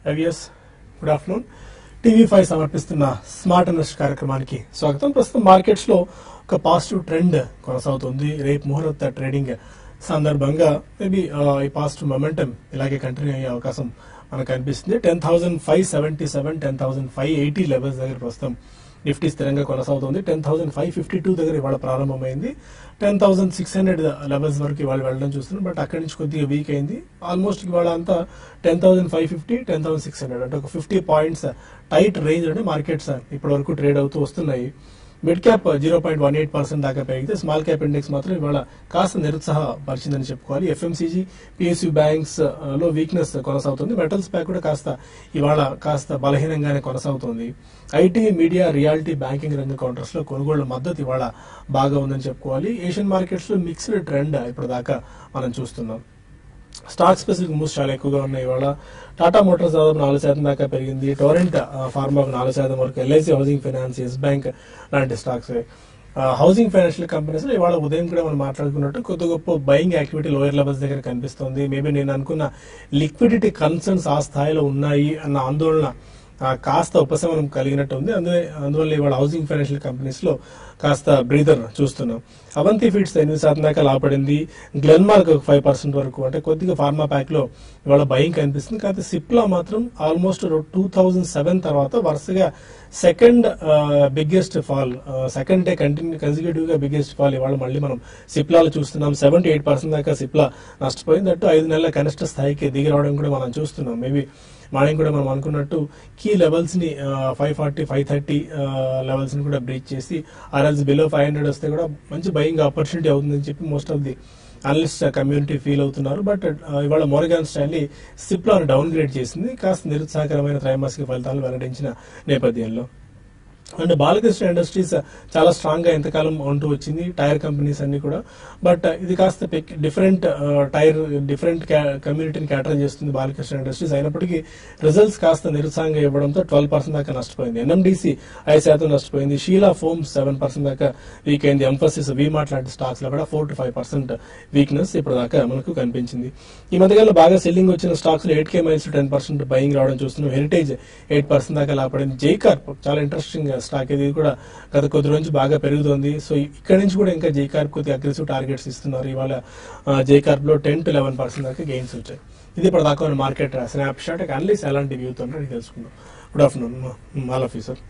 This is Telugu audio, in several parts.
ఎవిఎస్ గుడ్ ఆఫ్టర్నూన్ టీవీ ఫైవ్ సమర్పిస్తున్న స్మార్ట్ ఇన్వెస్ట్ కార్యక్రమానికి స్వాగతం ప్రస్తుతం మార్కెట్స్ లో ఒక పాజిటివ్ ట్రెండ్ కొనసాగుతుంది రేపు ముహూర్త ట్రేడింగ్ సందర్భంగా మేబీ ఈ పాజిటివ్ మొమెంటం ఇలాగే కంటిన్యూ అయ్యే అవకాశం మనకు కనిపిస్తుంది ten thousand five seventy seven ten thousand five eighty levels దగ్గర ప్రస్తుతం నిఫ్టీ స్థిరంగా కొనసాగుతుంది ten thousand five fifty two దగ్గర ఇవాళ ప్రారంభమైంది ten thousand six hundred levels వరకు ఇవాళ వెళ్ళడం చూస్తున్నాం బట్ అక్కడి నుంచి కొద్దిగా వీక్ అయింది ఆల్మోస్ట్ ఇవాళ అంతా ten thousand five fifty ten thousand six hundred అంటే ఒక ఫిఫ్టీ పాయింట్స్ టైట్ రేంజ్ అంటే మార్కెట్స్ ఇప్పటి వరకు ట్రేడ్ అవుతూ వస్తున్నాయి mid cap zero point one eight percent దాకా పెరిగితే స్మాల్ క్యాప్ ఇండెక్స్ మాత్రం ఇవాళ కాస్త నిరుత్సాహపరిచిందని చెప్పుకోవాలి ఎఫ్ఎంసీజీ పిఎస్యూ బ్యాంక్స్ ఆ, లో వీక్నెస్ కొనసాగుతుంది మెటల్స్ ప్యాక్ కూడా కాస్త ఇవాళ కాస్త బలహీనంగానే కొనసాగుతుంది ఐటీ మీడియా రియాలిటీ బ్యాంకింగ్ రంగ కౌంటర్స్ లో కొనుగోళ్ల మద్దతు ఇవాళ బాగా ఉందని చెప్పుకోవాలి ఏషియన్ మార్కెట్స్ లో మిక్స్డ్ ట్రెండ్ ఇప్పుడు దాకా మనం చూస్తున్నాం స్టాక్ స్పెసిఫిక్ మూవ్స్ చాలా ఎక్కువగా ఉన్నాయి ఇవాళ టాటా మోటార్స్ దాదాపు నాలుగు శాతం దాకా పెరిగింది టోరెంట్ ఫార్మా నాలుగు శాతం వరకు LIC housing finance yes bank లాంటి స్టాక్స్ హౌసింగ్ ఫైనాన్షియల్ కంపెనీస్ లో ఇవాళ ఉదయం కూడా మనం మాట్లాడుకున్నట్టు కొద్ది గొప్ప బయింగ్ యాక్టివిటీ లోయర్ లెవెల్స్ దగ్గర కనిపిస్తుంది మేబీ నేను అనుకున్న లిక్విడిటీ కన్సర్న్స్ ఆ స్థాయిలో ఉన్నాయి అన్న ఆందోళన ఆ, కాస్త ఉపశమనం కలిగినట్టు ఉంది అందువల్ల అందువల్ల ఇవాళ హౌసింగ్ ఫైనాన్షియల్ కంపెనీస్ లో కాస్త బ్రీదర్ చూస్తున్నాం అవంతి ఫీడ్స్ ఎనిమిది శాతం దాకా లాపడింది గ్లెన్మార్క్ ఒక ఫైవ్ పర్సెంట్ వరకు అంటే కొద్దిగా ఫార్మా ప్యాక్ లో ఇవాళ భయం కనిపిస్తుంది కాకపోతే సిప్లా మాత్రం ఆల్మోస్ట్ టూ థౌజండ్ సెవెన్ తర్వాత వరుసగా second biggest fall second day continue consecutive గా బిగ్గెస్ట్ ఫాల్ ఇవాళ మళ్ళీ మనం సిప్లాలో చూస్తున్నాం సెవెంటీ ఎయిట్ పర్సెంట్ దాకా సిప్లా నష్టపోయింది అటు ఐదు నెలల కనిష్ట స్థాయికి దిగి రావడం కూడా మనం చూస్తున్నాం మేబీ మార్నింగ్ కూడా మనం అనుకున్నట్టు కీ లెవెల్స్ ని five forty five thirty levels ని కూడా బ్రీచ్ చేసి ఆర్ఎల్స్ బిలో ఫైవ్ హండ్రెడ్ వస్తే కూడా మంచి బయింగ్ ఆపర్చునిటీ అవుతుందని చెప్పి most of the analyst community feel అవుతున్నారు బట్ ఇవాళ మోరగాన్ స్టైల్లీ సిప్లో డౌన్ గ్రేడ్ చేసింది కాస్త నిరుత్సాహకరమైన త్రైమాసిక ఫలితాలు వెల్లడించిన నేపథ్యంలో అండ్ బాలకృష్ణ ఇండస్ట్రీస్ చాలా స్ట్రాంగ్ గా ఎంతకాలం ఉంటూ వచ్చింది టైర్ కంపెనీస్ అన్ని కూడా బట్ ఇది కాస్త డిఫరెంట్ టైర్ డిఫరెంట్ కమ్యూనిటీని క్యాటర్ చేస్తుంది బాలకృష్ణ ఇండస్ట్రీస్ అయినప్పటికీ రిజల్ట్స్ కాస్త నిరుత్సాహంగా ఇవ్వడంతో ట్వెల్వ్ పర్సెంట్ దాకా నష్టపోయింది ఎన్ఎండిసి ఐదు శాతం నష్టపోయింది షీలా ఫోమ్స్ సెవెన్ పర్సెంట్ దాకా వీక్ అయింది ఎంఫోసిస్ వీమార్ట్ లాంటి స్టాక్స్ లో కూడా four to five percent weakness ఇప్పుడు దాకా మనకు కనిపించింది ఈ మధ్యకాలంలో బాగా సెల్లింగ్ వచ్చిన స్టాక్స్ లో eight K Miles ten percent buying రావడం చూస్తున్నాం హెరిటేజ్ ఎయిట్ పర్సెంట్ దాకా లాపడింది జైకార్ప్ చాలా ఇంట్రెస్టింగ్ స్టాక్ ఇది కూడా గత కొద్ది రోజు బాగా పెరుగుతోంది సో ఇక్కడ నుంచి కూడా ఇంకా జైకార్ప్ కొద్దిగా అగ్రెసివ్ టార్గెట్స్ ఇస్తున్నారు ఇవాళ జైకార్ప్ లో టెన్ టు లెవెన్ పర్సెంట్ దాకా గెయిన్స్ వచ్చాయి ఇది ఇప్పుడు దాకా మార్కెట్ స్నాప్ షాట్ అనలీస్ ఎలాంటి వ్యూతో ఉన్నారో తెలుసుకుందాం good afternoon all of you sir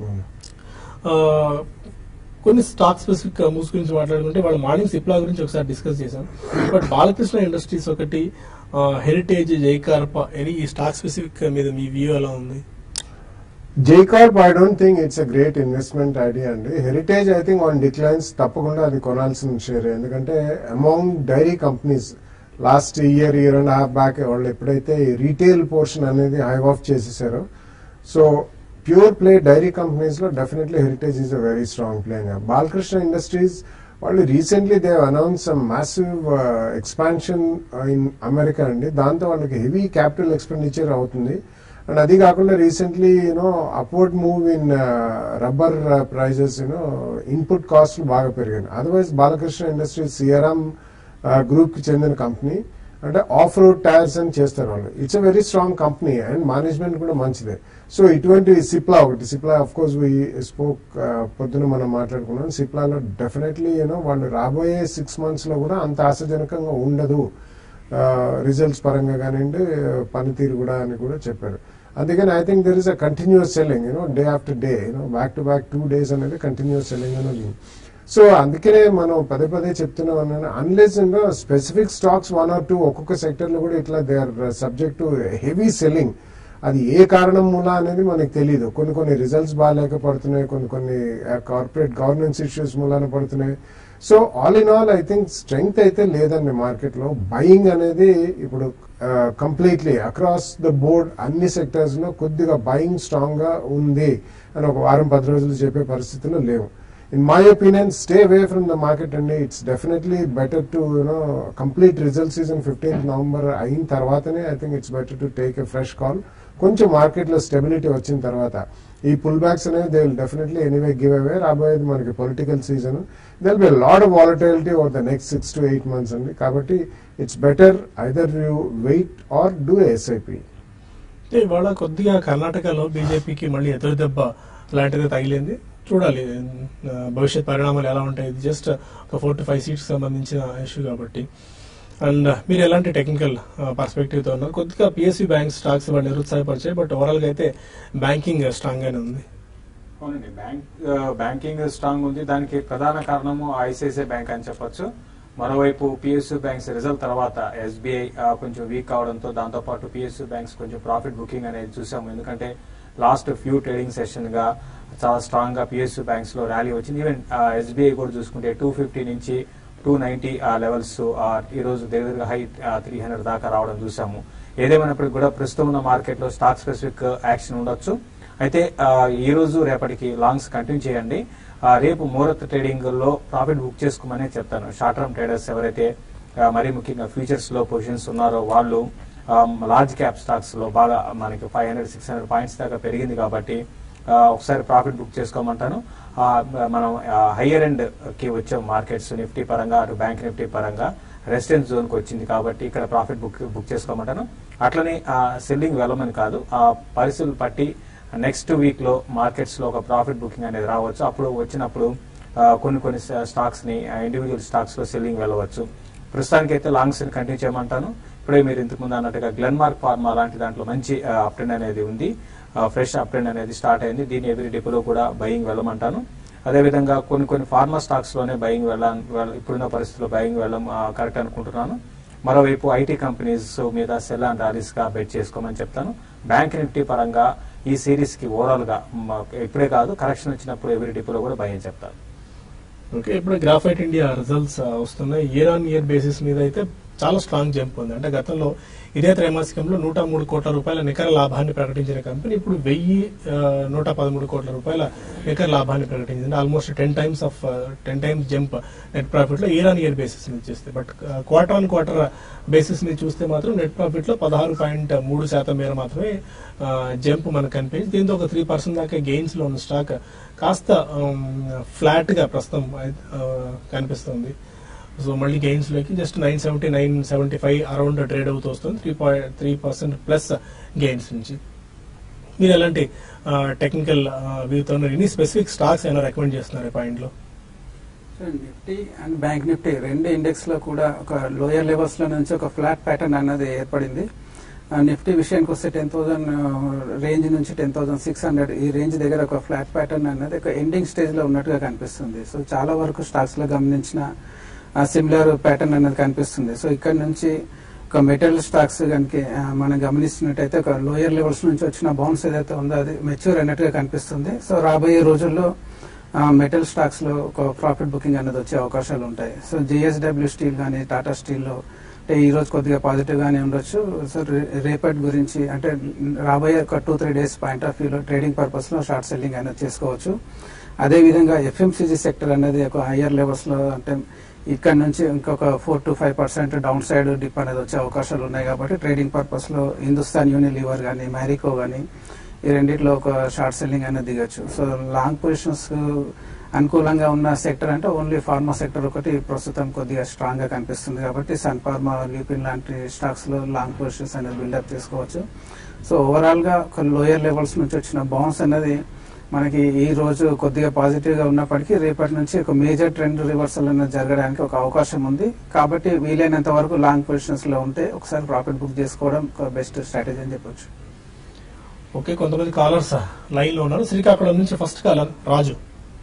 కొన్ని స్టాక్ స్పెసిఫిక్ మూవ్స్ గురించి మాట్లాడుకుంటే వాళ్ళ మార్నింగ్ సిప్లా గురించి ఒకసారి డిస్కస్ చేశాం బట్ బాలకృష్ణ ఇండస్ట్రీస్ ఒకటి హెరిటేజ్ జైకార్ప ఎనీ ఈ స్టాక్ స్పెసిఫిక్ మీద మీ వ్యూ ఎలా ఉంది Jaicorp I don't think it's a great investment idea అండి Heritage I think on declines తప్పకుండా అది కొనాల్సిన షేర్ ఎందుకంటే among dairy companies last year year and half back వాళ్ళు ఎప్పుడైతే రీటైల్ పోర్షన్ అనేది హై ఆఫ్ చేసేసారో so pure play dairy companies లో definitely Heritage is a very strong play Balkrishna Industries వాళ్ళు recently they announce some massive expansion in America అండి దాంతో వాళ్ళకి హెవీ క్యాపిటల్ ఎక్స్పెండిచర్ అవుతుంది అండ్ అది కాకుండా recently you know upward move in rubber prices you know input cost బాగా పెరిగాయి otherwise Balkrishna Industries CRM group కి చెందిన కంపెనీ అంటే ఆఫ్ రోడ్ టైర్స్ అని చేస్తారు వాళ్ళు it's a very strong company and management కూడా మంచిదే సో ఇటువంటి సిప్లా ఒకటి Cipla of course we spoke పొద్దున మనం మాట్లాడుకున్నాం సిప్లాలో డెఫినెట్లీ యూనో వాళ్ళు రాబోయే సిక్స్ మంత్స్ లో కూడా అంత ఆశాజనకంగా ఉండదు రిజల్ట్స్ పరంగా కానివ్వండి పనితీరు కూడా అని కూడా చెప్పారు అందుకని I think there is a continuous selling you know day after day you know back to back two days అనేది కంటిన్యూస్ సెల్లింగ్ అనేది సో అందుకనే మనం పదే పదే చెప్తున్నాం అన్నాను unless specific stocks one or two ఒక్కొక్క సెక్టర్ లో కూడా ఇట్లా they are subject to heavy selling అది ఏ కారణం మూల అనేది మనకు తెలియదు కొన్ని కొన్ని రిజల్ట్స్ బాగాలేక పడుతున్నాయి కొన్ని కొన్ని కార్పొరేట్ గవర్నెన్స్ ఇష్యూస్ మూలాన పడుతున్నాయి so all in all I think strength అయితే లేదండి మార్కెట్ లో బయింగ్ అనేది ఇప్పుడు కంప్లీట్లీ అక్రాస్ ద బోర్డ్ అన్ని సెక్టర్స్ లో కొద్దిగా బయింగ్ స్ట్రాంగ్ గా ఉంది అని ఒక వారం పది రోజులు చెప్పే పరిస్థితులు లేవు in my opinion stay away from the market అండి it's definitely better to you know complete result season fifteenth November అయిన తర్వాతనే I think it's better to take a fresh call కొంచెం మార్కెట్ లో స్టెబిలిటీ వచ్చిన తర్వాత ఈ పుల్ బ్యాక్స్ అనేవి they will definitely anyway give away రాబోయేది మనకి political season there'll be lot of volatility over the next six to eight months అండి కాబట్టి it's better either you wait or do SIP అంటే ఇవాళ కొద్దిగా కర్ణాటకలో బీజేపీకి మళ్ళీ ఎదురు దెబ్బ లాంటిది తగిలింది చూడాలి ఆ, భవిష్యత్ పరిణామాలు ఎలా ఉంటాయి ఇది జస్ట్ ఒక ఫోర్ టు ఫైవ్ సీట్స్ సంబంధించిన ఇష్యూ కాబట్టి అండ్ మీరు ఎలాంటి టెక్నికల్ పర్స్పెక్టివ్ తో ఉన్నారు కొద్దిగా పిఎస్సి బ్యాంక్ స్టాక్స్ వాళ్ళు నిరుత్సాహపరిచాయి బట్ ఓవరాల్ గా అయితే బ్యాంకింగ్ స్ట్రాంగ్ గానే ఉంది అవునండి బ్యాంక్ ఆ, బ్యాంకింగ్ స్ట్రాంగ్ ఉంది దానికి ప్రధాన కారణము ఐసిఐసిఐ బ్యాంక్ అని చెప్పొచ్చు మరోవైపు పిఎస్యూ బ్యాంక్స్ రిజల్ట్ తర్వాత ఎస్బీఐ కొంచెం వీక్ అవడంతో దాంతో పాటు పిఎస్యూ బ్యాంక్స్ కొంచెం ప్రాఫిట్ బుకింగ్ అనేది చూసాము ఎందుకంటే లాస్ట్ ఫ్యూ ట్రేడింగ్ సెషన్ గా చాలా స్ట్రాంగ్ గా పిఎస్యూ బ్యాంక్స్ లో ర్యాలీ వచ్చింది ఈవెన్ ఎస్బీఐ కూడా చూసుకుంటే టూ ఫిఫ్టీ నుంచి టూ నైన్టీ లెవెల్స్ ఈ రోజు దగ్గరగా హై త్రీ హండ్రెడ్ దాకా రావడం చూసాము ఏదేమైనప్పటికీ కూడా ప్రస్తుతం ఉన్న మార్కెట్ లో స్టాక్ స్పెసిఫిక్ యాక్షన్ ఉండొచ్చు అయితే ఆ, ఈ రోజు రేపటికి లాంగ్స్ కంటిన్యూ చేయండి ఆ, రేపు ముహూర్త ట్రేడింగ్ లో ప్రాఫిట్ బుక్ చేసుకోమని చెప్తాను షార్ట్ టర్మ్ ట్రేడర్స్ ఎవరైతే ఆ, మరీ ముఖ్యంగా ఫ్యూచర్స్ లో పొజిషన్స్ ఉన్నారో వాళ్ళు లార్జ్ క్యాప్ స్టాక్స్ లో బాగా మనకి five hundred six hundred points దాకా పెరిగింది కాబట్టి ఆ, ఒకసారి ప్రాఫిట్ బుక్ చేసుకోమంటాను ఆ, మనం హయ్యర్ ఎండ్ కి వచ్చాం మార్కెట్స్ నిఫ్టీ పరంగా అటు బ్యాంక్ నిఫ్టీ పరంగా రెసిడెన్స్ జోన్ కి వచ్చింది కాబట్టి ఇక్కడ ప్రాఫిట్ బుక్ బుక్ చేసుకోమంటాను అట్లనే సెల్లింగ్ వెళ్ళమని కాదు ఆ పరిస్థితులు పట్టి నెక్స్ట్ వీక్ లో మార్కెట్స్ లో ఒక ప్రాఫిట్ బుకింగ్ అనేది రావచ్చు అప్పుడు వచ్చినప్పుడు ఆ, కొన్ని కొన్ని స్టాక్స్ ని ఇండివిజువల్ స్టాక్స్ లో సెల్లింగ్ వెళ్ళవచ్చు ప్రస్తుతానికి అయితే లాంగ్స్ ని కంటిన్యూ చేయమంటాను ఇప్పుడే మీరు ఇంతకు ముందు అన్నట్టుగా గ్లెన్మార్క్ ఫార్మా లాంటి దాంట్లో మంచి అప్ ట్రెండ్ అనేది ఉంది ఫ్రెష్ అప్ ట్రెండ్ అనేది స్టార్ట్ అయింది దీని ఎవ్రీ డిపోలో కూడా బయింగ్ వెళ్ళమంటాను అదేవిధంగా కొన్ని కొన్ని ఫార్మా స్టాక్స్ లోనే బయింగ్ వెళ్ళ వెళ్ళ- ఇప్పుడున్న పరిస్థితుల్లో బయింగ్ వెళ్ళడం కరెక్ట్ అనుకుంటున్నాను మరోవైపు ఐటీ కంపెనీస్ మీద సెల్ అండ్ ర్యాలీస్ గా బెట్ చేసుకోమని చెప్తాను బ్యాంక్ నిఫ్టీ పరంగా ఈ సిరీస్ కి ఓవరాల్ గా మ- ఇప్పుడే కాదు కరెక్షన్ వచ్చినప్పుడు ఎవ్రీ డిపోలో కూడా భయం చెప్తాను ఓకే ఇప్పుడు గ్రాఫైట్ ఇండియా రిజల్ట్స్ వస్తున్నాయి ఇయర్ ఆన్ ఇయర్ బేసిస్ మీద అయితే చాలా స్ట్రాంగ్ జంప్ ఉంది అంటే గతంలో ఇదే త్రైమాసికంలో నూట మూడు కోట్ల రూపాయల నికర లాభాన్ని ప్రకటించిన కంపెనీ ఇప్పుడు వెయ్యి ఆ, నూట పదమూడు కోట్ల రూపాయల నికర లాభాన్ని ప్రకటించింది almost ten times of ten times jump net profit లో ఇయర్ ఆన్ ఇయర్ బేసిస్ మీద చూస్తే but quarter on quarter basis మీద చూస్తే మాత్రం నెట్ ప్రాఫిట్ లో పదహారు పాయింట్ మూడు శాతం మేర మాత్రమే జంప్ మనకు కనిపించింది దీంతో ఒక త్రీ పర్సెంట్ దాకా గెయిన్స్ లో ఉన్న స్టాక్ కాస్త ఫ్లాట్ గా ప్రస్తుతం ఆ, కనిపిస్తుంది సో మళ్ళీ గెయిన్స్ లోకి just nine seventy nine seventy five around trade అవుతూ వస్తుంది three point three percent plus gains నుంచి మీరు ఎలాంటి టెక్నికల్ వ్యూతో ఎన్ని స్పెసిఫిక్ స్టాక్స్ అయినా రికమెండ్ చేస్తున్నారు ఈ పాయింట్ లో so Nifty and bank Nifty రెండు ఇండెక్స్ లో కూడా ఒక లోయర్ లెవెల్స్ లో నుంచి ఒక ఫ్లాట్ ప్యాటర్న్ అన్నది ఏర్పడింది ఆ నిఫ్టీ విషయానికి వస్తే టెన్ థౌసండ్ రేంజ్ నుంచి టెన్ థౌసండ్ సిక్స్ హండ్రెడ్ ఈ రేంజ్ దగ్గర ఒక ఫ్లాట్ ప్యాటర్న్ అన్నది ఒక ఎండింగ్ స్టేజ్ లో ఉన్నట్టుగా కనిపిస్తుంది సో చాలా వరకు స్టాక్స్ లో గమనించిన సిమిలర్ ప్యాటర్న్ అనేది కనిపిస్తుంది సో ఇక్కడ నుంచి ఒక మెటల్ స్టాక్స్ కనుక మనం గమనిస్తున్నట్టయితే ఒక లోయర్ లెవెల్స్ నుంచి వచ్చిన బౌన్స్ ఏదైతే ఉందో అది మెచ్యూర్ అన్నట్టుగా కనిపిస్తుంది సో రాబోయే రోజుల్లో మెటల్ స్టాక్స్ లో ఒక ప్రాఫిట్ బుకింగ్ అనేది వచ్చే అవకాశాలు ఉంటాయి సో జేఎస్డబ్ల్యూ స్టీల్ కానీ టాటా స్టీల్ లో అంటే ఈ రోజు కొద్దిగా పాజిటివ్ గానే ఉండొచ్చు సో రే- రేపటి గురించి అంటే రాబోయే ఒక two three days point of వ్యూలో ట్రేడింగ్ పర్పస్ లో షార్ట్ సెల్లింగ్ అనేది చేసుకోవచ్చు అదే విధంగా ఎఫ్ఎంసీజీ సెక్టర్ అనేది ఒక హయ్యర్ లెవెల్స్ లో అంటే ఇక్కడ నుంచి ఇంకొక four to five percent down side dip అనేది వచ్చే అవకాశాలు ఉన్నాయి కాబట్టి ట్రేడింగ్ పర్పస్ లో హిందుస్థాన్ యూనిలీవర్ కానీ మ్యారికో కానీ ఈ రెండిట్లో ఒక షార్ట్ సెల్లింగ్ అనేది దిగచ్చు సో లాంగ్ పొజిషన్స్ అనుకూలంగా ఉన్న సెక్టర్ అంటే ఓన్లీ ఫార్మా సెక్టర్ ఒకటి ప్రస్తుతం కొద్దిగా స్ట్రాంగ్ గా కనిపిస్తుంది కాబట్టి సన్ ఫార్మా ల్యూపిన్ లాంటి స్టాక్స్ లో లాంగ్ పొజిషన్స్ అనేది బిల్డప్ చేసుకోవచ్చు సో ఓవరాల్ గా ఒక లోయర్ లెవెల్స్ నుంచి వచ్చిన బౌన్స్ అనేది మనకి ఈ రోజు కొద్దిగా పాజిటివ్ గా ఉన్నప్పటికీ రేపటి నుంచి ఒక మేజర్ ట్రెండ్ రివర్సల్ అనేది జరగడానికి ఒక అవకాశం ఉంది కాబట్టి వీలైనంత వరకు లాంగ్ పొజిషన్స్ లో ఉంటే ఒకసారి ప్రాఫిట్ బుక్ చేసుకోవడం ఒక బెస్ట్ స్ట్రాటజీ అని చెప్పొచ్చు ఓకే కొంతమంది కాలర్స్ లైన్ లో ఉన్నారు శ్రీకాకుళం నుంచి ఫస్ట్ కాలర్ రాజు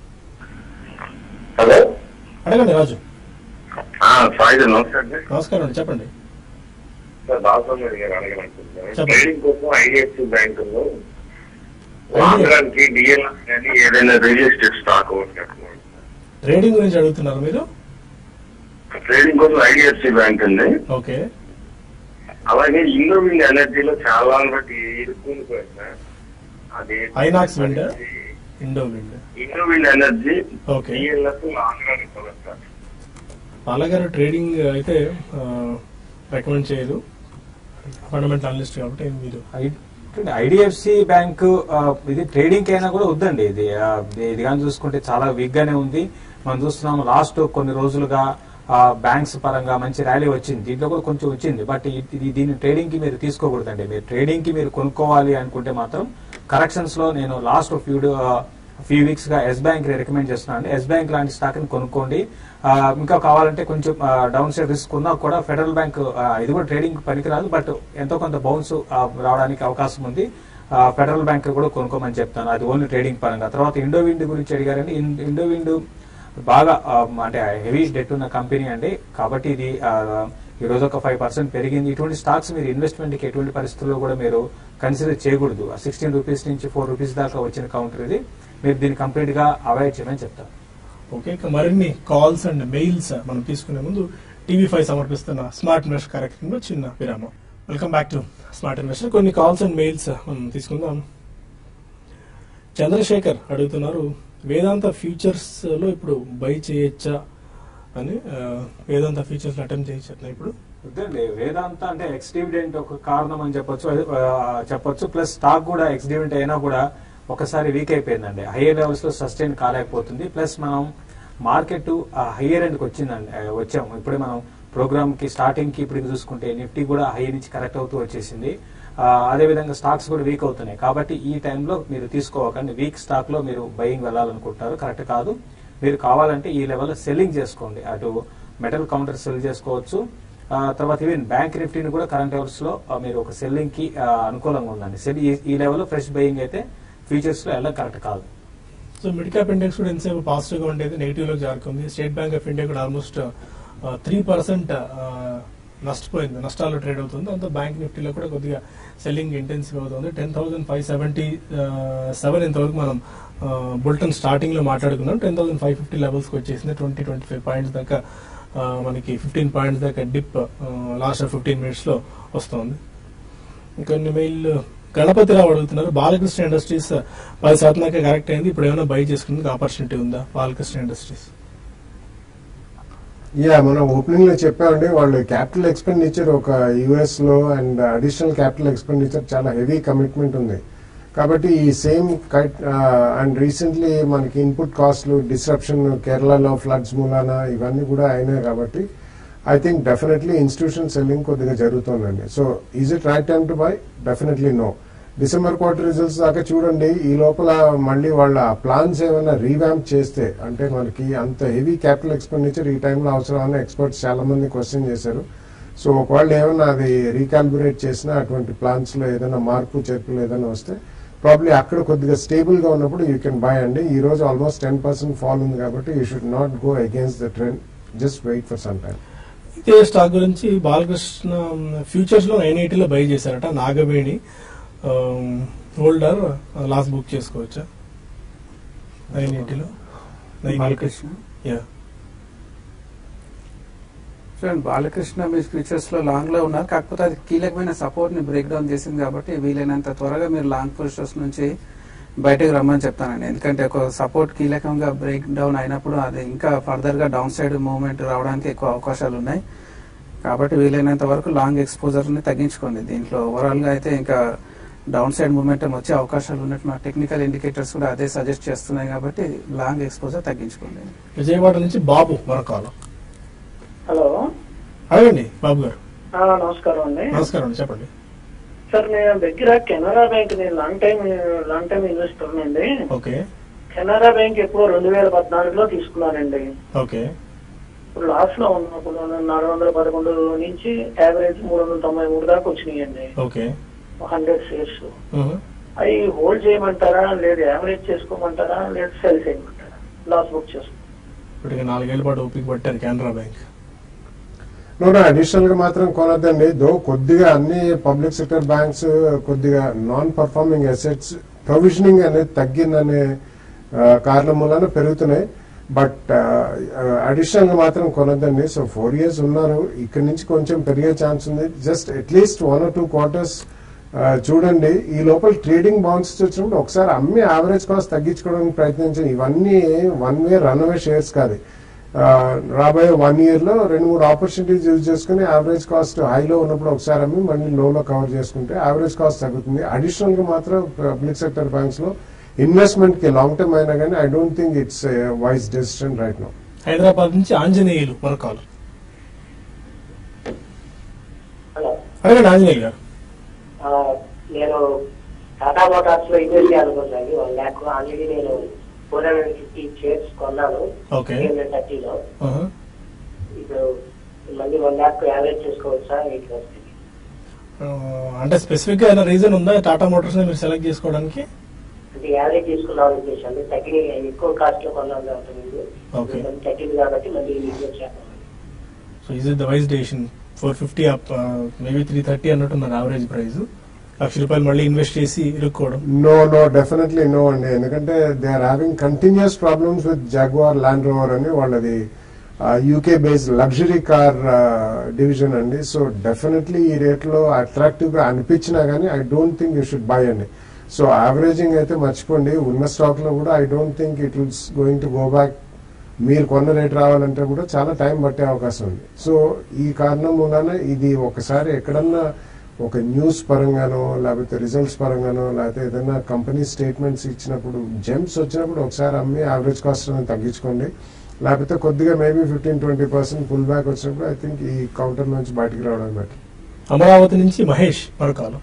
హలో అడగండి రాజు సాయి నమస్తే అండి నమస్కారం అండి చెప్పండి సార్ దాసోమరి గారు అడగాలనుకుంటున్నాను చెప్పండి. ట్రేడింగ్ కోసం ఐడిఎఫ్సి బ్యాంకులో లాంగ్ రన్ కి డిఎల్ కానీ ఏదైనా రియల్ ఎస్టేట్ స్టాక్ ఒకటి కట్టుకోండి. ట్రేడింగ్ గురించి అడుగుతున్నారు మీరు ట్రేడింగ్ కోసం ఐడిఎఫ్సి బ్యాంక్ ఉంది ఓకే అలాగే ఇన్నోవింగ్ ఎనర్జీలో చాలా బట్టి ఇరుక్కుని పోయింది అది ఐనాక్స్ విండ్ ఇండో విండ్ ఇన్నోవింగ్ energy okay DLF long run ఇవ్వాలి సార్ పాలగారు ట్రేడింగ్ అయితే రికమెండ్ చేయదు ఫండమెంటల్ అనలిస్ట్ కాబట్టి మీరు ఐడిఎఫ్సి బ్యాంక్ ఇది ట్రేడింగ్ అయినా కూడా వద్దండి ఇది ఆ, ఇది కానీ చూసుకుంటే చాలా వీక్ గానే ఉంది మనం చూస్తున్నాం లాస్ట్ కొన్ని రోజులుగా బ్యాంక్స్ పరంగా మంచి ర్యాలీ వచ్చింది దీంట్లో కూడా కొంచెం వచ్చింది బట్ ఇది దీన్ని ట్రేడింగ్ కి మీరు తీసుకోకూడదండి మీరు ట్రేడింగ్ కి మీరు కొనుక్కోవాలి అనుకుంటే మాత్రం కరెక్షన్స్ లో నేను లాస్ట్ ఫ్యూ ఫ్యూ వీక్స్ గా ఎస్ బ్యాంక్ రికమెండ్ చేస్తున్నాను ఎస్ బ్యాంక్ లాంటి స్టాక్ ని కొనుక్కోండి ఆ, ఇంకా కావాలంటే కొంచెం డౌన్ సైడ్ రిస్క్ ఉన్నా కూడా ఫెడరల్ బ్యాంక్ ఆ, ఇది కూడా ట్రేడింగ్ పనికిరాదు బట్ ఎంతో కొంత బౌన్స్ రావడానికి అవకాశం ఉంది ఆ, ఫెడరల్ బ్యాంక్ కూడా కొనుక్కోమని చెప్తాను అది ఓన్లీ ట్రేడింగ్ పరంగా తర్వాత ఇండో విండ్ గురించి అడిగారండి ఇన్- ఇండో విండ్ బాగా ఆ, అంటే హెవీ డెట్ ఉన్న కంపెనీ అండి కాబట్టి ఇది ఆ, ఈ రోజు ఒక ఫైవ్ పర్సెంట్ పెరిగింది ఇటువంటి స్టాక్స్ మీరు ఇన్వెస్ట్మెంట్ కి ఎటువంటి పరిస్థితుల్లో కూడా మీరు కన్సిడర్ చేయకూడదు సిక్స్టీన్ రూపీస్ నుంచి ఫోర్ రూపీస్ దాకా వచ్చిన కౌంటర్ ఇది మీరు దీన్ని కంప్లీట్ గా అవాయిడ్ చేయమని చెప్తాను ఓకే ఇక మరిన్ని కాల్స్ అండ్ మెయిల్స్ మనం తీసుకునే ముందు టీవీ ఫైవ్ సమర్పిస్తున్న స్మార్ట్ ఇన్వెస్ట్ కార్యక్రమంలో చిన్న విరామం welcome back to smart investor కొన్ని కాల్స్ అండ్ మెయిల్స్ మనం తీసుకుందాం చంద్రశేఖర్ అడుగుతున్నారు వేదాంత ఫ్యూచర్స్ లో ఇప్పుడు బై చేయొచ్చా అని ఆ, వేదాంత ఫ్యూచర్స్ అటెంప్ట్ చేయొచ్చా ఇప్పుడు వద్దండి వేదాంత అంటే ఎక్స్ డివిడెంట్ ఒక కారణం అని చెప్పొచ్చు అది, ఆ, చెప్పొచ్చు ప్లస్ స్టాక్ కూడా ఎక్స్ డివిడెంట్ అయినా కూడా ఒకసారి వీక్ అయిపోయిందండి హైయర్ లెవెల్స్ లో సస్టైన్ కాలేకపోతుంది ప్లస్ మనం మార్కెట్ హయ్యర్ ఎండ్కి వచ్చిందండి ఆ, వచ్చాము ఇప్పుడే మనం ప్రోగ్రామ్ కి స్టార్టింగ్ కి ఇప్పుడు చూసుకుంటే నిఫ్టీ కూడా హై నుంచి కరెక్ట్ అవుతూ వచ్చేసింది ఆ, అదే విధంగా స్టాక్స్ కూడా వీక్ అవుతున్నాయి కాబట్టి ఈ టైంలో మీరు తీసుకోవకండి వీక్ స్టాక్ లో మీరు బయింగ్ వెళ్ళాలనుకుంటారు కరెక్ట్ కాదు మీరు కావాలంటే ఈ లెవెల్లో సెల్లింగ్ చేసుకోండి అటు మెటల్ కౌంటర్ సెల్ చేసుకోవచ్చు ఆ, తర్వాత ఈవెన్ బ్యాంక్ నిఫ్టీని కూడా కరెంట్ లెవెల్స్ లో ఆ, మీరు ఒక సెల్లింగ్ కి ఆ, అనుకూలంగా ఉందండి సెల్ ఈ- ఈ లెవెల్లో ఫ్రెష్ బయింగ్ అయితే ఫ్యూచర్స్ లో ఎలా కరెక్ట్ కాదు సో మిడ్ క్యాప్ ఇండెక్స్ కూడా ఎంతసేపు పాజిటివ్ గా ఉండేది నెగిటివ్ లో జారుకుంది స్టేట్ బ్యాంక్ ఆఫ్ ఇండియా కూడా ఆల్మోస్ట్ త్రీ పర్సెంట్ నష్టపోయింది నష్టాలు ట్రేడ్ అవుతుంది అంతా బ్యాంక్ నిఫ్టీలో కూడా కొద్దిగా సెల్లింగ్ ఇంటెన్సివ్ అవుతుంది ten thousand five seventy seven ఇంతవరకు మనం బుల్టన్ స్టార్టింగ్ లో మాట్లాడుకున్నాం ten thousand five fifty levels కి వచ్చేసింది ట్వంటీ ట్వంటీ ఫైవ్ పాయింట్స్ దాకా ఆ, మనకి ఫిఫ్టీన్ పాయింట్స్ దాకా డిప్ లాస్ట్ ఫిఫ్టీన్ మినిట్స్ లో వస్తుంది ఇంకొన్ని మెయిల్ గణపతిరావు అడుగుతున్నారు బాలకృష్ణ ఇండస్ట్రీస్ పది శాతం దాకా కరెక్ట్ అయింది ఇప్పుడు ఏమైనా బై చేసుకునేందుకు ఆపర్చునిటీ ఉందా బాలకృష్ణ ఇండస్ట్రీస్ యా మనం ఓపెనింగ్ లో చెప్పామండి వాళ్ళు క్యాపిటల్ ఎక్స్పెండిచర్ ఒక యుఎస్ లో అండ్ అడిషనల్ క్యాపిటల్ ఎక్స్పెండిచర్ చాలా హెవీ కమిట్మెంట్ ఉంది కాబట్టి ఈ సేమ్ అండ్ రీసెంట్లీ మనకి ఇన్పుట్ కాస్ట్లు డిస్రప్షన్ కేరళలో ఫ్లడ్స్ మూలాన ఇవన్నీ కూడా అయినాయి కాబట్టి I think definitely institution selling కొద్దిగా జరుగుతుందండి so is it right time to buy definitely no December quarter results దాకా చూడండి ఈ లోపల మళ్ళీ వాళ్ళ ప్లాన్స్ ఏమైనా రీవ్యాంప్ చేస్తే అంటే మనకి అంత హెవీ క్యాపిటల్ ఎక్స్పెండిచర్ ఈ టైంలో అవసరమని ఎక్స్పర్ట్స్ చాలా మంది క్వశ్చన్ చేశారు సో ఒకవేళ ఏమైనా అది రీకాల్కులేట్ చేసినా అటువంటి ప్లాన్స్ లో ఏదైనా మార్పు చేర్పులు ఏదైనా వస్తే ప్రాబ్లీ అక్కడ కొద్దిగా స్టేబుల్ గా ఉన్నప్పుడు యూ కెన్ బై అండి ఈ రోజు ఆల్మోస్ట్ టెన్ పర్సెంట్ ఫాల్ ఉంది కాబట్టి you should not go against the trend just wait for some time ఇదే స్టాక్ గురించి బాలకృష్ణ ఫ్యూచర్స్ లో నైన్ ఎయిటీలో బై చేశారట నాగవేణి హోల్డర్ లాస్ట్ బుక్ చేసుకోవచ్చా నైన్ ఎయిటీలో నైన్ ఎయిటీ బాలకృష్ణ యా చూడండి బాలకృష్ణ మీ ఫ్యూచర్స్ లో లాంగ్ లో ఉన్నారు కాకపోతే అది కీలకమైన సపోర్ట్ ని బ్రేక్ డౌన్ చేసింది కాబట్టి వీలైనంత త్వరగా మీరు లాంగ్ పొజిషన్స్ నుంచి బయటకు రమ్మని చెప్తానండి ఎందుకంటే ఒక సపోర్ట్ కీలకంగా బ్రేక్ డౌన్ అయినప్పుడు అది ఇంకా ఫర్దర్ గా డౌన్ సైడ్ మూవ్మెంట్ రావడానికి ఎక్కువ అవకాశాలు ఉన్నాయి కాబట్టి వీలైనంత వరకు లాంగ్ ఎక్స్పోజర్ ని తగ్గించుకోండి దీంట్లో ఓవరాల్ గా అయితే ఇంకా డౌన్ సైడ్ మూమెంటం వచ్చే అవకాశాలు ఉన్నట్టు మా టెక్నికల్ ఇండికేటర్స్ కూడా అదే సజెస్ట్ చేస్తున్నాయి కాబట్టి లాంగ్ ఎక్స్పోజర్ తగ్గించుకోండి విజయవాడ నుంచి బాబు మరొక కాలం హలో అడగండి బాబు గారు ఆ, నమస్కారం అండి నమస్కారం అండి చెప్పండి సార్ నేను దగ్గర కెనరా బ్యాంక్ నేను long time long time investor అండి ఓకే కెనరా బ్యాంక్ ఎప్పుడో రెండు వేల పద్నాలుగులో తీసుకున్నానండి ఓకే ఇప్పుడు లాస్ట్ లో ఉన్నప్పుడు నాలుగు వందల పదకొండు నుంచి యావరేజ్ మూడు వందల తొంభై మూడు దాకా వచ్చినాయండి ఓకే హండ్రెడ్ షేర్స్ ఉహు. అవి హోల్డ్ చేయమంటారా లేదు యావరేజ్ చేసుకోమంటారా లేదు సెల్ చేయమంటారా లాస్ బుక్ చేసుకో ఇప్పటికి నాలుగేళ్ల పాటు ఓపిక పట్టారు కెనరా బ్యాంక్ నో అడిషనల్ గా మాత్రం కొనద్దండి దో కొద్దిగా అన్ని పబ్లిక్ సెక్టర్ బ్యాంక్స్ కొద్దిగా నాన్ పర్ఫార్మింగ్ అసెట్స్ ప్రొవిజనింగ్ అనేది తగ్గిందనే ఆ, కారణం మూలన పెరుగుతున్నాయి బట్ అడిషనల్ గా మాత్రం కొనద్దండి సో ఫోర్ ఇయర్స్ ఉన్నారు ఇక్కడ నుంచి కొంచెం పెరిగే ఛాన్స్ ఉంది just at least one or two quarters చూడండి ఈ లోపల ట్రేడింగ్ బౌన్సెస్ వచ్చినప్పుడు ఒకసారి అమ్మి యావరేజ్ కాస్ట్ తగ్గించుకోవడానికి ప్రయత్నించండి ఇవన్నీ one way run away shares కాదు ఆ, రాబోయే వన్ ఇయర్ లో రెండు మూడు ఆపర్చునిటీస్ యూజ్ చేసుకుని యావరేజ్ కాస్ట్ హైలో ఉన్నప్పుడు ఒకసారి అమ్మి మళ్ళీ లోలో కవర్ చేసుకుంటే యావరేజ్ కాస్ట్ తగ్గుతుంది అడిషనల్ గా మాత్రం పబ్లిక్ సెక్టర్ బ్యాంక్స్ లో ఇన్వెస్ట్మెంట్ కి లాంగ్ టర్మ్ అయినా కానీ I don't think it's wise decision right no Hyderabad నుంచి ఆంజనేయులు మరొక కాలం అడగండి ఆంజనేయులు గారు ఆ, నేను టాటా మోటార్స్ లో ఇన్వెస్ట్ చేయాలనుకుంటున్నాను వన్ ల్యాక్ ఆల్రెడీ నేను ఫోర్ హండ్రెడ్ ఫిఫ్టీ షేర్స్ కొన్నాను ఓకే థర్టీలో ఆహా. ఇప్పుడు మళ్ళీ వన్ ల్యాక్ యావరేజ్ చేసుకోవచ్చా వీటికి వస్తుంది ఆ, అంటే స్పెసిఫిక్ గా ఏదైనా రీజన్ ఉందా టాటా మోటార్స్ మీరు సెలెక్ట్ చేసుకోవడానికి అంటే యావరేజ్ తీసుకున్నాను ఉద్దేశం అంటే తగ్గి ఎక్కువ కాస్ట్ లో కొన్నాను కాబట్టి Okay. మళ్ళీ తగ్గింది కాబట్టి మళ్ళీ ఇన్వెస్ట్ చేస్తాను so is it the wise decision four fifty up maybe three thirty అన్నట్టున్నారు యావరేజ్ ప్రైస్ లక్ష రూపాయలు మళ్ళీ ఇన్వెస్ట్ చేసి ఇరుక్కోవడం నో నో డెఫినెట్లీ నో అండి ఎందుకంటే they are having continuous problems with Jaguar Land Rover అని వాళ్ళది UK based luxury car division అండి సో డెఫినెట్లీ ఈ రేట్లో అట్రాక్టివ్ గా అనిపించినా గానీ I don't think you should buy అండి సో యావరేజింగ్ అయితే మర్చిపోండి ఉన్న స్టాక్ లో కూడా I don't think it wills going to go back మీరు కొన్న రేట్ రావాలంటే కూడా చాలా టైం పట్టే అవకాశం ఉంది సో ఈ కారణం మూలాన ఇది ఒకసారి ఎక్కడన్నా ఒక న్యూస్ పరంగానో లేకపోతే రిజల్ట్స్ పరంగానో లేకపోతే ఏదైనా కంపెనీ స్టేట్మెంట్స్ ఇచ్చినప్పుడు జెమ్స్ వచ్చినప్పుడు ఒకసారి అమ్మి యావరేజ్ కాస్ట్ అనేది తగ్గించుకోండి లేకపోతే కొద్దిగా maybe fifteen twenty percent pull back వచ్చినప్పుడు ఐ థింక్ ఈ కౌంటర్ నుంచి బయటికి రావడం బెటర్ అమరావతి నుంచి మహేష్ మరొకాలం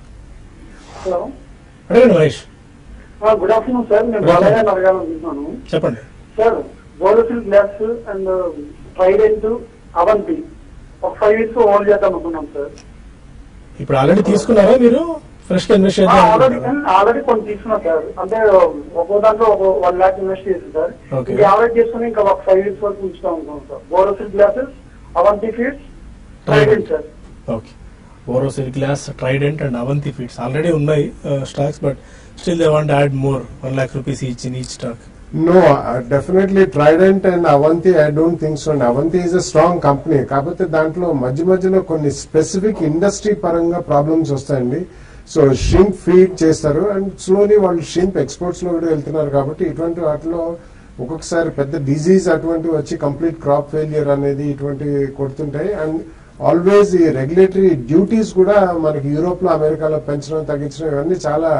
హలో అడగండి మహేష్ గుడ్ ఆఫ్టర్నూన్ సార్ నేను Good afternoon. బాలయ్య అడగాలనుకుంటున్నాను చెప్పండి sir Borosil glass and Trident Avanti ఒక ఫైవ్ ఇయర్స్ హోల్డ్ చేద్దాం అనుకున్నాం సార్ ఇప్పుడు ఆల్రెడీ తీసుకున్నారా మీరు ఫ్రెష్ గా ఇన్వెస్ట్ ఆల్రెడీ చేద్దాం ఆల్రెడీ కొన్ని తీసుకున్నాం సార్ అంటే ఒక్కో దాంట్లో ఒక వన్ లాక్ ఇన్వెస్ట్ చేసింది సార్ Okay. ఇంకా యావరేజ్ చేసుకుని ఇంకా ఒక ఫైవ్ ఇయర్స్ వరకు ఉంచుతాం అనుకున్నాం sir Borosil glasses Avanti feeds Trident sir okay Borosil glass Trident and Avanti feeds already ఉన్నాయి stocks but still they want add more one lakh rupees each in each stock no definitely Trident and Avanti I don't think so and Avanti is a strong company కాకపోతే దాంట్లో మధ్య మధ్యలో కొన్ని స్పెసిఫిక్ ఇండస్ట్రీ పరంగా ప్రాబ్లమ్స్ వస్తాయండి సో షింప్ ఫీడ్ చేస్తారు అండ్ స్లోలీ వాళ్ళు షింప్ ఎక్స్పోర్ట్స్ లో కూడా వెళ్తున్నారు కాబట్టి ఇటువంటి వాటిలో ఒక్కొక్కసారి పెద్ద డిజీజ్ అటువంటివి వచ్చి కంప్లీట్ క్రాప్ ఫెయిలియర్ అనేది ఇటువంటివి కొడుతుంటాయి అండ్ ఆల్వేస్ ఈ రెగ్యులేటరీ డ్యూటీస్ కూడా మనకి యూరోప్ లో అమెరికాలో పెంచడం తగ్గించడం ఇవన్నీ చాలా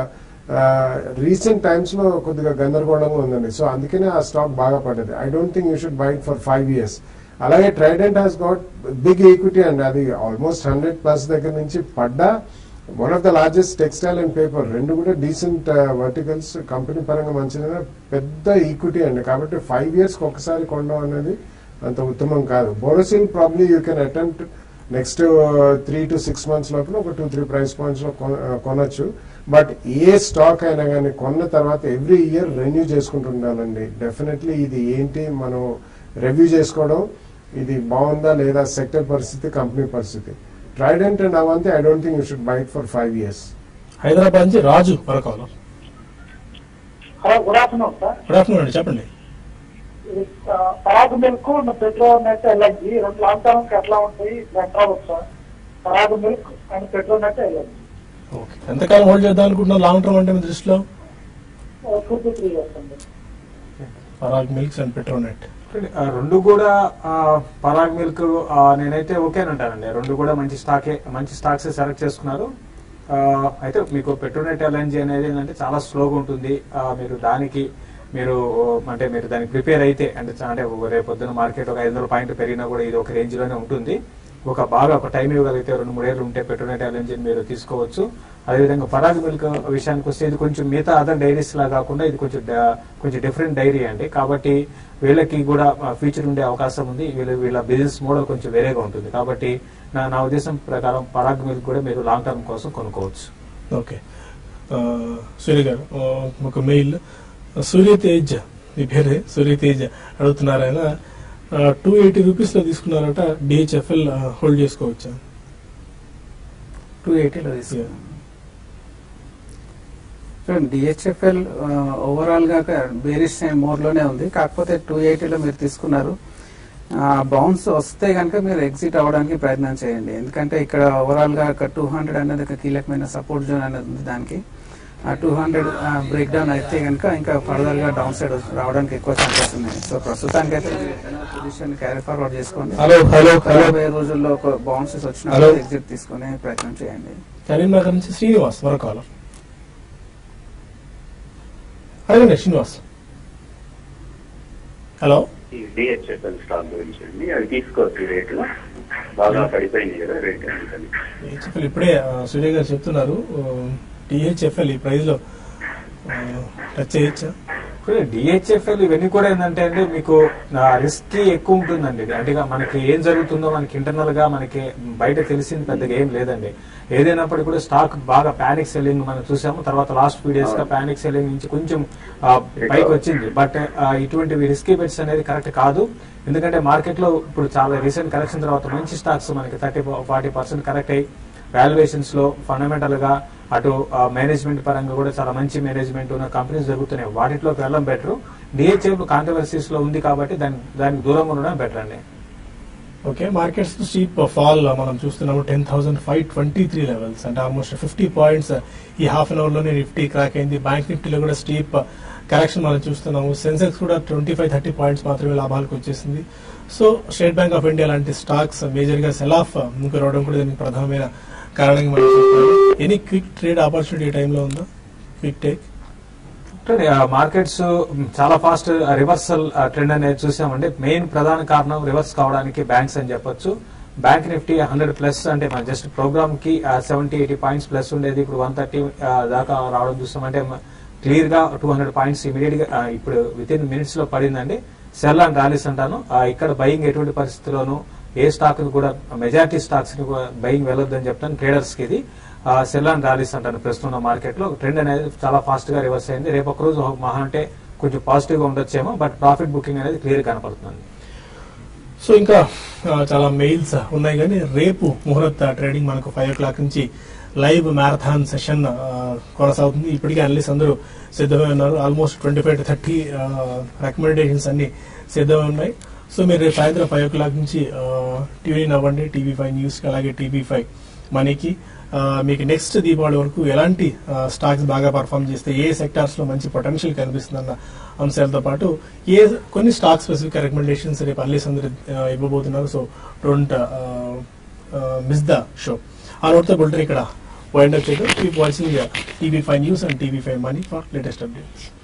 రీసెంట్ టైమ్స్ లో కొద్దిగా గందరగోళంగా ఉందండి సో అందుకనే ఆ స్టాక్ బాగా పడ్డది I don't think you should buy it for five years అలాగే Trident has got big equity అండి అది ఆల్మోస్ట్ హండ్రెడ్ ప్లస్ దగ్గర నుంచి పడ్డా one of the largest textile and paper రెండు కూడా డీసెంట్ వర్టికల్స్ కంపెనీ పరంగా మంచిది పెద్ద ఈక్విటీ అండి కాబట్టి ఫైవ్ ఇయర్స్ ఒకసారి కొనడం అనేది అంత ఉత్తమం కాదు Borosil probably you can attempt next three to six months లోపల ఒక టూ త్రీ ప్రైస్ పాయింట్స్ లో కొన- కొనొచ్చు బట్ ఏ స్టాక్ అయినా కానీ కొన్న తర్వాత ఎవ్రీ ఇయర్ రెన్యూ చేసుకుంటూ ఉండాలండి డెఫినెట్లీ ఇది ఏంటి మనం రివ్యూ చేసుకోవడం ఇది బాగుందా లేదా సెక్టర్ పరిస్థితి కంపెనీ పరిస్థితి Trident and Avanti I don't think you should buy it for five years Hyderabad నుంచి రాజు మరొకాలం hello good afternoon sir good afternoon అండి చెప్పండి ఇది పరాగ్ మిల్క్ పెట్రోనెట్ ఎల్ఎన్జీ రెండు లాంగ్ టర్మ్ కి ఎట్లా ఉంటాయి ఎట్లా sir Parag milk and Petronet LNG okay ఎంతకాలం హోల్డ్ చేద్దాం అనుకుంటున్నాం లాంగ్ టర్మ్ అంటే మీ దృష్టిలో టూ టు త్రీ ఇయర్స్ అండి పరాగ్ మిల్క్స్ అండ్ పెట్రోనెట్ ఆ, రెండు కూడా ఆ, పరాగ్ మిల్క్ ఆ, నేనైతే ఓకేనంటానండి రెండు కూడా మంచి స్టాకే మంచి స్టాక్స్ సెలెక్ట్ చేసుకున్నారు ఆ, అయితే మీకు పెట్రోనెట్ ఎల్ఎన్జీ అనేది ఏంటంటే చాలా స్లోగా ఉంటుంది ఆ, మీరు దానికి మీరు అంటే మీరు దానికి ప్రిపేర్ అయితే అంటే చా- అంటే రేపు పొద్దున మార్కెట్ ఒక ఐదు వందల పాయింట్ పెరిగినా కూడా ఇది ఒక రేంజ్ లోనే ఉంటుంది ఒక బాగా ఒక టైం ఇవ్వగలిగితే రెండు మూడేళ్ళు ఉంటే పెట్రోనెట్ ఎల్ఎన్జీ మీరు తీసుకోవచ్చు అదేవిధంగా పరాగ్ మిల్క్ విషయానికి వస్తే ఇది కొంచెం మిగతా అదర్ డైరీస్ లా కాకుండా ఇది కొంచెం డ- కొంచెం డిఫరెంట్ డైరీ అండి కాబట్టి వీళ్ళకి కూడా ఫ్యూచర్ ఉండే అవకాశం ఉంది వీళ్ళ వీళ్ళ బిజినెస్ మోడల్ కొంచెం వేరేగా ఉంటుంది కాబట్టి నా నా ఉద్దేశం ప్రకారం పరాగ్ మిల్క్ కూడా మీరు లాంగ్ టర్మ్ కోసం కొనుక్కోవచ్చు ఓకే ఆ, సూర్య గారు ఆ, ఒక మెయిల్ సూర్య తేజ్ మీ పేరే సూర్య తేజ్ అడుగుతున్నారు ఆయన టూ ఎయిటీ రూపీస్ లో తీసుకున్నారట డిహెచ్ఎఫ్ఎల్ హోల్డ్ చేసుకోవచ్చా టూ ఎయిటీలో తీసుకున్నాం చూడండి డిహెచ్ఎఫ్ఎల్ ఓవరాల్ గా బేరిష్ మోడ్ లోనే ఉంది కాకపోతే టూ ఎయిటీలో మీరు తీసుకున్నారు బౌన్స్ వస్తే కనుక మీరు ఎగ్జిట్ అవ్వడానికి ప్రయత్నం చేయండి ఎందుకంటే ఇక్కడ ఓవరాల్ గా ఒక టూ హండ్రెడ్ అనేది ఒక కీలకమైన సపోర్ట్ జోన్ అనేది ఉంది దానికి ఆ టూ హండ్రెడ్ బ్రేక్ డౌన్ అయితే కనుక ఇంకా ఫర్దర్ గా డౌన్ సైడ్ రావడానికి ఎక్కువ ఛాన్సెస్ ఉన్నాయి సో ప్రస్తుతానికి అయితే పొజిషన్ క్యారీ ఫార్వర్డ్ చేసుకోండి హలో హలో హలో రాబోయే రోజుల్లో ఒక బౌన్సెస్ Hello. వచ్చినప్పుడు ఎగ్జిట్ తీసుకునే ప్రయత్నం చేయండి కరీంనగర్ నుంచి శ్రీనివాస్ మరొకాలం అడగండి శ్రీనివాస్ హలో ఈ డిహెచ్ఎఫ్ఎల్ స్టాక్ గురించి అండి అవి తీసుకోవచ్చు రేట్లు బాగా పడిపోయింది కదా రేట్ అందుకని డిహెచ్ఎఫ్ఎల్ ఇప్పుడే ఆ, సూర్య గారు చెప్తున్నారు డిహెచ్ఎఫ్ఎల్ ఈ ప్రైస్ లో టచ్ చేయొచ్చా ఇప్పుడు డిహెచ్ఎఫ్ఎల్ ఇవన్నీ కూడా ఏంటంటే అండి మీకు రిస్క్ ఎక్కువ ఉంటుందండి ఇది. అంటే ఇక మనకి ఏం జరుగుతుందో మనకి ఇంటర్నల్ గా మనకి బయట తెలిసింది పెద్దగా ఏం లేదండి ఏదైనప్పటికీ కూడా స్టాక్ బాగా పానిక్ సెల్లింగ్ మనం చూసాము తర్వాత లాస్ట్ ఫ్యూ డేస్ గా పానిక్ సెల్లింగ్ నుంచి కొంచెం ఆ, పైకి వచ్చింది బట్ ఇటువంటివి రిస్కీ బెట్స్ అనేది కరెక్ట్ కాదు ఎందుకంటే మార్కెట్ లో ఇప్పుడు చాలా రీసెంట్ కరెక్షన్ తర్వాత మంచి స్టాక్స్ మనకి థర్టీ ఫార్టీ పర్సెంట్ కరెక్ట్ అయ్యి వాల్యుయేషన్స్ లో ఫండమెంటల్ గా అటు మేనేజ్మెంట్ పరంగా కూడా చాలా మంచి మేనేజ్మెంట్ ఉన్న కంపెనీస్ జరుగుతున్నాయి వాటిలోకి వెళ్ళడం బెటర్ డిహెచ్ఎఫ్ కాంట్రవర్సీస్ లో ఉంది కాబట్టి దాని దానికి దూరంగా ఉండడం బెటర్ అండి ఓకే మార్కెట్స్ స్టీప్ ఫాల్ మనం చూస్తున్నాము ten thousand five twenty three levels అంటే ఆల్మోస్ట్ ఫిఫ్టీ పాయింట్స్ ఈ హాఫ్ అన్ అవర్ లోనే నిఫ్టీ క్రాక్ అయింది బ్యాంక్ నిఫ్టీలో కూడా స్టీప్ కరెక్షన్ మనం చూస్తున్నాము సెన్సెక్స్ కూడా ట్వంటీ ఫైవ్ థర్టీ పాయింట్స్ మాత్రమే లాభాలకు వచ్చేసింది so State Bank of India లాంటి స్టాక్స్ మేజర్ గా సెల్ ఆఫ్ ముందుకు రావడం కూడా దీనికి ప్రధానమైన కారణంగా మనం చూస్తున్నాము ఎనీ క్విక్ ట్రేడ్ ఆపర్చునిటీ టైంలో ఉందా క్విక్ టేక్ మార్కెట్స్ చాలా ఫాస్ట్ రివర్సల్ ట్రెండ్ అనేది చూసామండి మెయిన్ ప్రధాన కారణం రివర్స్ కావడానికి బ్యాంక్స్ అని చెప్పొచ్చు బ్యాంక్ నిఫ్టీ హండ్రెడ్ ప్లస్ అంటే మన జస్ట్ ప్రోగ్రామ్ కి సెవెంటీ ఎయిటీ పాయింట్స్ ప్లస్ ఉండేది ఇప్పుడు వన్ థర్టీ దాకా రావడం చూస్తామంటే క్లియర్ గా టూ హండ్రెడ్ పాయింట్స్ ఇమీడియట్ గా ఆ, ఇప్పుడు విత్ ఇన్ మినిట్స్ లో పడిందండి సెల్ అండ్ ర్యాలీస్ అంటాను ఆ, ఇక్కడ బయింగ్ ఎటువంటి పరిస్థితుల్లోనూ ఏ స్టాక్ ని కూడా మెజారిటీ స్టాక్స్ ని కూడా బయింగ్ వెళ్ళొద్దని చెప్తాను ట్రేడర్స్ కి ఇది సెల్ అండ్ ర్యాలీస్ అంటాను ప్రస్తుతం ఉన్న మార్కెట్ లో ట్రెండ్ అనేది చాలా ఫాస్ట్ గా రివర్స్ అయింది రేపు ఒక రోజు మహా అంటే కొంచెం పాజిటివ్ గా ఉండొచ్చేమో బట్ ప్రాఫిట్ బుకింగ్ అనేది క్లియర్ కనపడుతుంది సో ఇంకా ఆ, చాలా మెయిల్స్ ఉన్నాయి కానీ రేపు ముహూర్త్ ట్రేడింగ్ మనకు ఫైవ్ ఓ క్లాక్ నుంచి లైవ్ మ్యారథాన్ సెషన్ కొనసాగుతుంది ఇప్పటికే అనలిస్ట్ అందరూ సిద్ధమై ఉన్నారు almost twenty five to thirty recommendations అన్ని సిద్ధమై ఉన్నాయి సో మీరు రేపు సాయంత్రం ఫైవ్ ఓ క్లాక్ నుంచి ట్యూన్ అవ్వండి టీవీ ఫైవ్ న్యూస్కి అలాగే టీవీ ఫైవ్ మనీకి ఆ, మీకు నెక్స్ట్ దీపావళి వరకు ఎలాంటి స్టాక్స్ బాగా పర్ఫామ్ చేస్తే ఏ సెక్టార్స్ లో మంచి పొటెన్షియల్ కనిపిస్తుందన్న అంశాలతో పాటు ఏ కొన్ని స్టాక్ స్పెసిఫిక్ రికమెండేషన్స్ రేపు అర్లీస్ అందరు ఆ, ఇవ్వబోతున్నారు so don't miss the show ఆ నోట్తో బుల్టర్ ఇక్కడ వైండ్ అప్ చేద్దాం keep watching TV five news and TV five money for latest updates